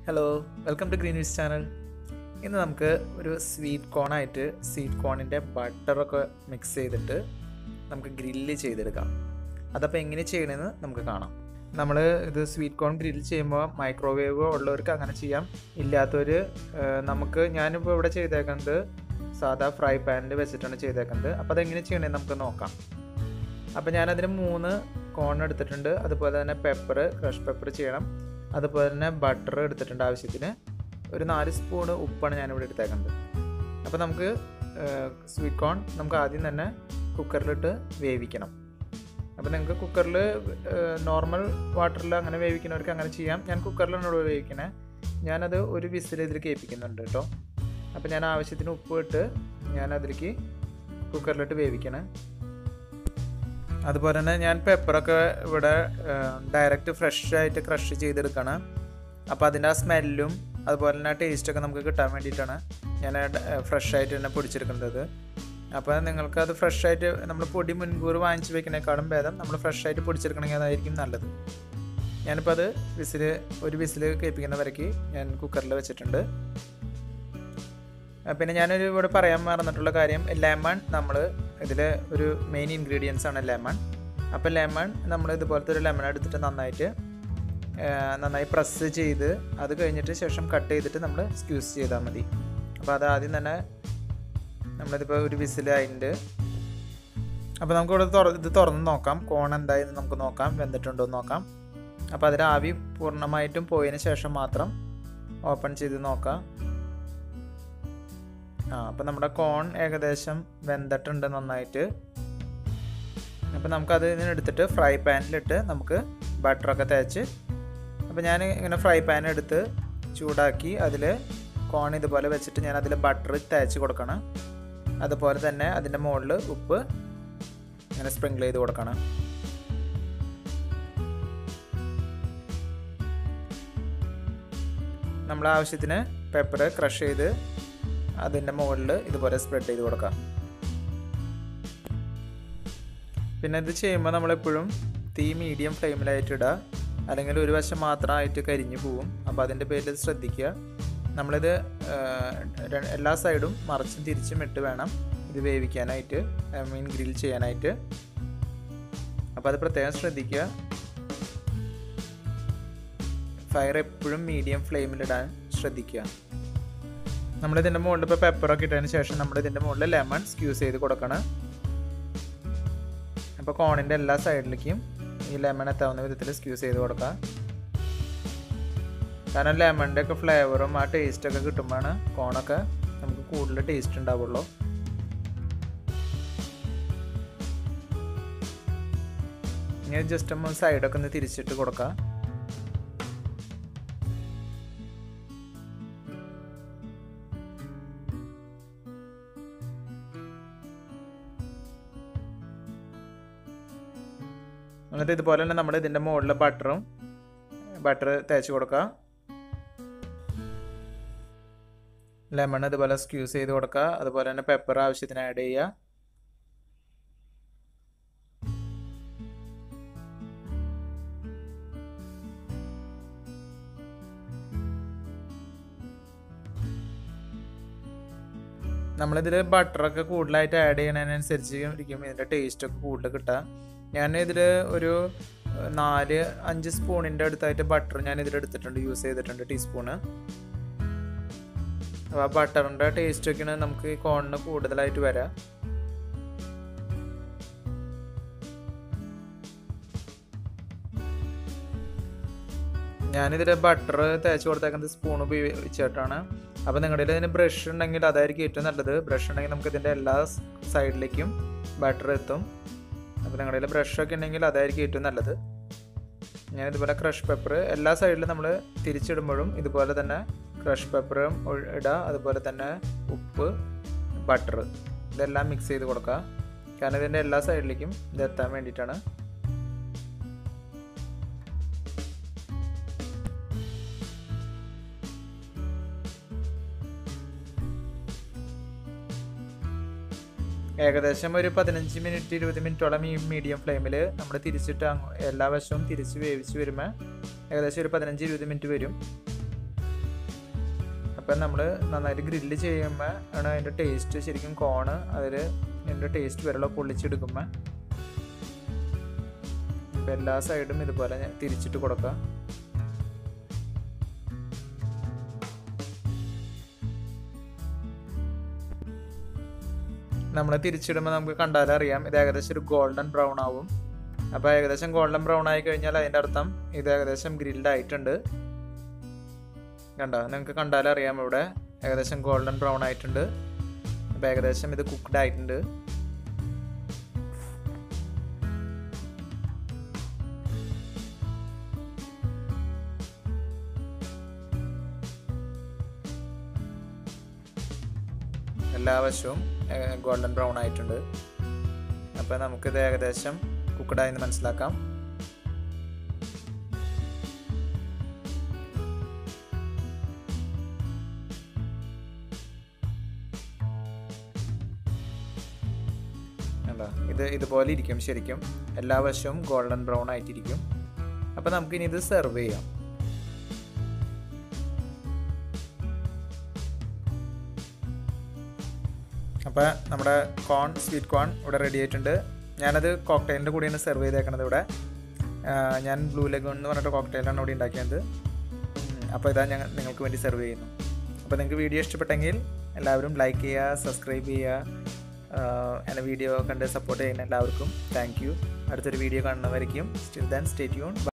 hello welcome to green wiz channel ഇന്ന് നമുക്ക് ഒരു സ്വീറ്റ് കോണായിട്ട് സ്വീറ്റ് കോണിൻ്റെ ബട്ടറൊക്കെ മിക്സ് ചെയ്തിട്ട് നമുക്ക് ഗ്രില്ല് ചെയ്തെടുക്കാം അതപ്പോൾ എങ്ങനെ ചെയ്യണമെന്ന് നമുക്ക് കാണാം നമ്മൾ ഇത് സ്വീറ്റ് കോൺ ഗ്രില്ല് ചെയ്യുമ്പോൾ മൈക്രോവേവ് ഉള്ളവർക്ക് അങ്ങനെ ചെയ്യാം ഇല്ലാത്തവർ നമുക്ക് ഞാനിപ്പോൾ ഇവിടെ ചെയ്തേക്കുന്നത് സാധാ ഫ്രൈ പാനിൽ വെച്ചിട്ടാണ് ചെയ്തേക്കുന്നത് അപ്പോൾ അതെങ്ങനെ ചെയ്യണമെന്ന് നമുക്ക് നോക്കാം അപ്പോൾ ഞാനതിന് മൂന്ന് കോൺ എടുത്തിട്ടുണ്ട് അതുപോലെ തന്നെ പെപ്പർ ക്രഷ് പെപ്പർ ചെയ്യണം അതുപോലെ തന്നെ ബട്ടർ എടുത്തിട്ടുണ്ട് ആവശ്യത്തിന് ഒരു നാല് സ്പൂണ് ഉപ്പാണ് ഞാനിവിടെ എടുത്തേക്കുന്നത് അപ്പോൾ നമുക്ക് സ്വീറ്റ് കോൺ നമുക്ക് ആദ്യം തന്നെ കുക്കറിലിട്ട് വേവിക്കണം അപ്പോൾ നിങ്ങൾക്ക് കുക്കറിൽ നോർമൽ വാട്ടറിൽ അങ്ങനെ വേവിക്കുന്നവർക്ക് അങ്ങനെ ചെയ്യാം ഞാൻ കുക്കറിലാണ് ഇവിടെ വേവിക്കണേ ഞാനത് ഒരു വിസിൽ ഇതിൽ കേൾപ്പിക്കുന്നുണ്ട് കേട്ടോ അപ്പോൾ ഞാൻ ആവശ്യത്തിന് ഉപ്പ് ഇട്ട് ഞാൻ അതിലേക്ക് കുക്കറിലിട്ട് വേവിക്കണേ അതുപോലെ തന്നെ ഞാൻ പെപ്പറൊക്കെ ഇവിടെ ഡയറക്റ്റ് ഫ്രഷ് ആയിട്ട് ക്രഷ് ചെയ്തെടുക്കണം അപ്പോൾ അതിൻ്റെ ആ സ്മെല്ലും അതുപോലെ തന്നെ ടേസ്റ്റൊക്കെ നമുക്ക് കിട്ടാൻ വേണ്ടിയിട്ടാണ് ഞാൻ ഫ്രഷ് ആയിട്ട് തന്നെ പൊടിച്ചെടുക്കുന്നത് അപ്പോൾ നിങ്ങൾക്ക് അത് ഫ്രഷ് ആയിട്ട് നമ്മൾ പൊടി മുൻകൂർ വാങ്ങിച്ച് വെക്കുന്നേക്കാളും ഭേദം നമ്മൾ ഫ്രഷ് ആയിട്ട് പൊടിച്ചെടുക്കണമെങ്കിൽ അതായിരിക്കും നല്ലത് ഞാനിപ്പോൾ അത് വിസിൽ ഒരു വിസിൽ കേൾപ്പിക്കുന്ന വരയ്ക്ക് ഞാൻ കുക്കറിൽ വെച്ചിട്ടുണ്ട് പിന്നെ ഞാനൊരു ഇവിടെ പറയാൻ മറന്നിട്ടുള്ള കാര്യം ലെമൺ നമ്മൾ ഇതിൽ ഒരു മെയിൻ ഇൻഗ്രീഡിയൻസ് ആണ് ലെമൺ അപ്പോൾ ലെമൺ നമ്മൾ ഇതുപോലത്തെ ഒരു ലെമൺ എടുത്തിട്ട് നന്നായിട്ട് നന്നായി പ്രസ് ചെയ്ത് അത് കഴിഞ്ഞിട്ട് ശേഷം കട്ട് ചെയ്തിട്ട് നമ്മൾ സ്ക്യൂസ് ചെയ്താൽ മതി അപ്പോൾ അത് ആദ്യം തന്നെ നമ്മളിതിപ്പോൾ ഒരു വിസിൽ അതിൻ്റെ അപ്പോൾ നമുക്കിവിടെ തുറ ഇത് തുറന്ന് നോക്കാം കോൺ എന്തായെന്ന് നമുക്ക് നോക്കാം വെന്തിട്ടുണ്ടോ എന്ന് നോക്കാം അപ്പോൾ അതിൽ ആവി പൂർണ്ണമായിട്ടും പോയതിന് ശേഷം മാത്രം ഓപ്പൺ ചെയ്ത് നോക്കാം ആ അപ്പം നമ്മുടെ കോൺ ഏകദേശം വെന്തിട്ടുണ്ട് നന്നായിട്ട് അപ്പം നമുക്കത് ഇതിന് എടുത്തിട്ട് ഫ്രൈ പാനിലിട്ട് നമുക്ക് ബട്ടറൊക്കെ തേച്ച് അപ്പം ഞാൻ ഇങ്ങനെ ഫ്രൈ പാൻ എടുത്ത് ചൂടാക്കി അതിൽ കോൺ ഇതുപോലെ വെച്ചിട്ട് ഞാൻ അതിൽ ബട്ടർ തേച്ച് കൊടുക്കണം അതുപോലെ തന്നെ അതിൻ്റെ മുകളിൽ ഉപ്പ് ഇങ്ങനെ സ്പ്രിങ്കിൾ ചെയ്ത് കൊടുക്കണം നമ്മൾ ആവശ്യത്തിന് പെപ്പർ ക്രഷ് ചെയ്ത് അതിൻ്റെ മുകളിൽ ഇതുപോലെ സ്പ്രെഡ് ചെയ്ത് കൊടുക്കാം പിന്നെ ഇത് ചെയ്യുമ്പോൾ നമ്മളെപ്പോഴും തീ മീഡിയം ഫ്ലെയിമിലായിട്ട് ഇടുക അല്ലെങ്കിൽ ഒരു വശം മാത്രമായിട്ട് കരിഞ്ഞു പോവും അപ്പോൾ അതിൻ്റെ പേരിൽ ശ്രദ്ധിക്കുക നമ്മളിത് എല്ലാ സൈഡും മറിച്ചും തിരിച്ചും ഇട്ട് വേണം ഇത് വേവിക്കാനായിട്ട് മീൻ ഗ്രിൽ ചെയ്യാനായിട്ട് അപ്പോൾ അത് പ്രത്യേകം ശ്രദ്ധിക്കുക ഫയർ എപ്പോഴും മീഡിയം ഫ്ലെയിമിലിടാൻ ശ്രദ്ധിക്കുക നമ്മളിതിൻ്റെ മുകളിൽ ഇപ്പോൾ പെപ്പറൊക്കെ ഇട്ടതിന് ശേഷം നമ്മൾ ഇതിൻ്റെ മുകളിൽ ലെമൺ സ്ക്യൂസ് ചെയ്ത് കൊടുക്കണം അപ്പോൾ കോണിൻ്റെ എല്ലാ സൈഡിലേക്കും ഈ ലെമൺ എത്താവുന്ന വിധത്തിൽ സ്ക്യൂസ് ചെയ്ത് കൊടുക്കുക കാരണം ലെമണിൻ്റെ ഒക്കെ ഫ്ലേവറും ആ ടേസ്റ്റൊക്കെ കിട്ടുമ്പോഴാണ് കോണൊക്കെ നമുക്ക് കൂടുതൽ ടേസ്റ്റ് ഉണ്ടാവുള്ളൂ ഇങ്ങനെ ജസ്റ്റ് ഒന്ന് സൈഡൊക്കെ ഒന്ന് തിരിച്ചിട്ട് കൊടുക്കുക എന്നിട്ട് ഇതുപോലെ തന്നെ നമ്മൾ ഇതിൻ്റെ മുകളിൽ ബട്ടറും ബട്ടർ തേച്ച് കൊടുക്കുക ലെമൺ ഇതുപോലെ സ്ക്യൂസ് ചെയ്ത് കൊടുക്കുക അതുപോലെ തന്നെ പെപ്പർ ആവശ്യത്തിന് ആഡ് ചെയ്യുക നമ്മളിതിൽ ബട്ടറൊക്കെ കൂടുതലായിട്ട് ആഡ് ചെയ്യണതിനനുസരിച്ച് ഇരിക്കും ഇതിൻ്റെ ടേസ്റ്റൊക്കെ കൂടുതൽ കിട്ടുക ഞാൻ ഇതിൽ ഒരു നാല് അഞ്ച് സ്പൂണിൻ്റെ അടുത്തായിട്ട് ബട്ടർ ഞാൻ ഇതിൽ എടുത്തിട്ടുണ്ട് യൂസ് ചെയ്തിട്ടുണ്ട് ടീസ്പൂണ് അപ്പോൾ ആ ബട്ടറിൻ്റെ ടേസ്റ്റൊക്കെയാണ് നമുക്ക് ഈ കോണിന് കൂടുതലായിട്ട് വരാം ഞാനിതിൽ ബട്ടർ തേച്ച് കൊടുത്തേക്കുന്നത് സ്പൂൺ ഉപയോഗിച്ചിട്ടാണ് അപ്പോൾ നിങ്ങളുടെ ഇതിന് ബ്രഷ് ഉണ്ടെങ്കിൽ അതായിരിക്കും ഏറ്റവും നല്ലത് ബ്രഷ് ഉണ്ടെങ്കിൽ നമുക്ക് ഇതിൻ്റെ എല്ലാ സൈഡിലേക്കും ബട്ടർ എത്തും അപ്പോൾ നിങ്ങളുടെ ബ്രഷൊക്കെ ഉണ്ടെങ്കിൽ അതായിരിക്കും ഏറ്റവും നല്ലത് ഞാൻ ഇതുപോലെ ക്രഷ് പെപ്പർ എല്ലാ സൈഡിലും നമ്മൾ തിരിച്ചിടുമ്പോഴും ഇതുപോലെ തന്നെ ക്രഷ് പെപ്പറും ഇടുക അതുപോലെ തന്നെ ഉപ്പ് ബട്ടർ ഇതെല്ലാം മിക്സ് ചെയ്ത് കൊടുക്കുക കാരണം ഇതിൻ്റെ എല്ലാ സൈഡിലേക്കും ഇത് എത്താൻ വേണ്ടിയിട്ടാണ് ഏകദേശം ഒരു പതിനഞ്ച് മിനിറ്റ് ഇരുപത് മിനിറ്റോളം ഈ മീഡിയം ഫ്ലെയിമിൽ നമ്മൾ തിരിച്ചിട്ട് എല്ലാ വശവും തിരിച്ച് വേവിച്ച് വരുമ്പോൾ ഏകദേശം ഒരു പതിനഞ്ച് ഇരുപത് മിനിറ്റ് വരും അപ്പം നമ്മൾ നന്നായിട്ട് ഗ്രില്ല് ചെയ്യുമ്പോൾ ആണ് അതിൻ്റെ ടേസ്റ്റ് ശരിക്കും കോണ് അതിൽ അതിൻ്റെ ടേസ്റ്റ് വരെയുള്ള പൊള്ളിച്ചെടുക്കുമ്പോൾ ഇപ്പം എല്ലാ സൈഡും ഇതുപോലെ ഞാൻ തിരിച്ചിട്ട് കൊടുക്കാം നമ്മൾ തിരിച്ചിടുമ്പോൾ നമുക്ക് കണ്ടാലറിയാം ഇത് ഏകദേശം ഒരു ഗോൾഡൻ ബ്രൗൺ ആവും അപ്പോൾ ഏകദേശം ഗോൾഡൻ ബ്രൗൺ ആയി കഴിഞ്ഞാൽ അതിൻ്റെ അർത്ഥം ഇത് ഏകദേശം ഗ്രിൽഡ് ആയിട്ടുണ്ട് കണ്ടോ നിങ്ങൾക്ക് കണ്ടാലറിയാം ഇവിടെ ഏകദേശം ഗോൾഡൻ ബ്രൗൺ ആയിട്ടുണ്ട് അപ്പോൾ ഏകദേശം ഇത് കുക്ക്ഡ് ആയിട്ടുണ്ട് എല്ലാ വശവും ഗോൾഡൻ ബ്രൗൺ ആയിട്ടുണ്ട് അപ്പോൾ നമുക്കിത് ഏകദേശം കുക്കഡായെന്ന് മനസ്സിലാക്കാം അല്ല ഇത് ഇതുപോലെ ഇരിക്കും ശരിക്കും എല്ലാ വശവും ഗോൾഡൻ ബ്രൗൺ ആയിട്ടിരിക്കും അപ്പോൾ നമുക്കിനി ഇത് സെർവ് ചെയ്യാം അപ്പോൾ നമ്മുടെ കോൺ സ്വീറ്റ് കോൺ ഇവിടെ റെഡി ആയിട്ടുണ്ട് ഞാനത് കോക്ടെയിലിൻ്റെ കൂടെയാണ് സെർവ് ചെയ്തേക്കണത് ഇവിടെ ഞാൻ ബ്ലൂ ലഗൂൺ എന്ന് പറഞ്ഞിട്ട് കോക്ടെയിലാണ് ഇവിടെ ഉണ്ടാക്കിയത് അപ്പോൾ ഇതാ ഞങ്ങൾ നിങ്ങൾക്ക് വേണ്ടി സെർവ് ചെയ്യുന്നു അപ്പോൾ നിങ്ങൾക്ക് വീഡിയോ ഇഷ്ടപ്പെട്ടെങ്കിൽ എല്ലാവരും ലൈക്ക് ചെയ്യുക സബ്സ്ക്രൈബ് ചെയ്യുക എൻ്റെ വീഡിയോ കണ്ട് സപ്പോർട്ട് ചെയ്യുന്ന എല്ലാവർക്കും താങ്ക് യു അടുത്തൊരു വീഡിയോ കാണുന്നവരേക്കും സ്റ്റിൽ ദാൻ സ്റ്റേ ട്യൂൺ